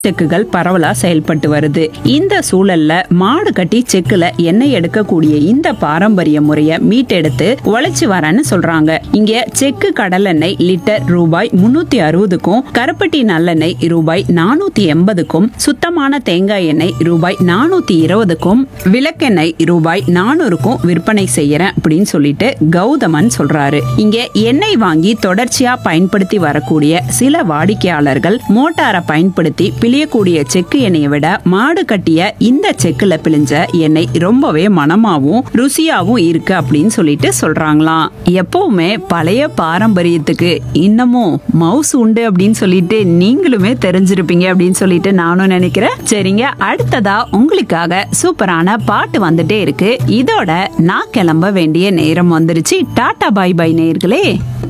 செக்குகள் பரவலா செயல்பட்டு வருது இந்த சூழல்ல மாடு கட்டி செக்குல எண்ணெய் எடுக்கக்கூடிய இந்த பாரம்பரிய முறைய மீட்டெடுத்து உழைச்சு வரேன்னு சொல்றாங்க இங்க செக்கு கடலெண்ணெய் லிட்டர் ரூபாய் முன்னூத்தி அறுபதுக்கும் கருப்பட்டி நல்லெண்ணெய் ரூபாய் நானூத்தி எண்பதுக்கும் சுத்தமான தேங்காய் எண்ணெய் ரூபாய் நானூத்தி இருபதுக்கும் விளக்கெண்ணெய் ரூபாய் நானூறுக்கும் விற்பனை செய்யறேன் அப்படின்னு சொல்லிட்டு கௌதமன் சொல்றாரு இங்க எண்ணெய் வாங்கி தொடர்ச்சியா பயன்படுத்தி வரக்கூடிய சில வாடிக்கையாளர்கள் மோட்டாரை பயன்படுத்தி பிழியக்கூடிய செக்கு எண்ணெயை விட மாடு கட்டிய இந்த செக்குல பிழிஞ்ச எண்ணெய் ரொம்பவே மனமாவும் ருசியாவும் இருக்கு அப்படின்னு சொல்லிட்டு சொல்றாங்களாம் எப்பவுமே பழைய பாரம்பரியத்துக்கு இன்னமும் மவுஸ் உண்டு அப்படின்னு சொல்லிட்டு நீங்களுமே தெரிஞ்சிருப்பீங்க அப்படின்னு சொல்லிட்டு நானும் நினைக்கிறேன் சரிங்க அடுத்ததா உங்களுக்காக சூப்பரான பாட்டு வந்துட்டே இருக்கு இதோட நான் கிளம்ப வேண்டிய நேரம் வந்துருச்சு டாடா பாய் பை நேயர்களே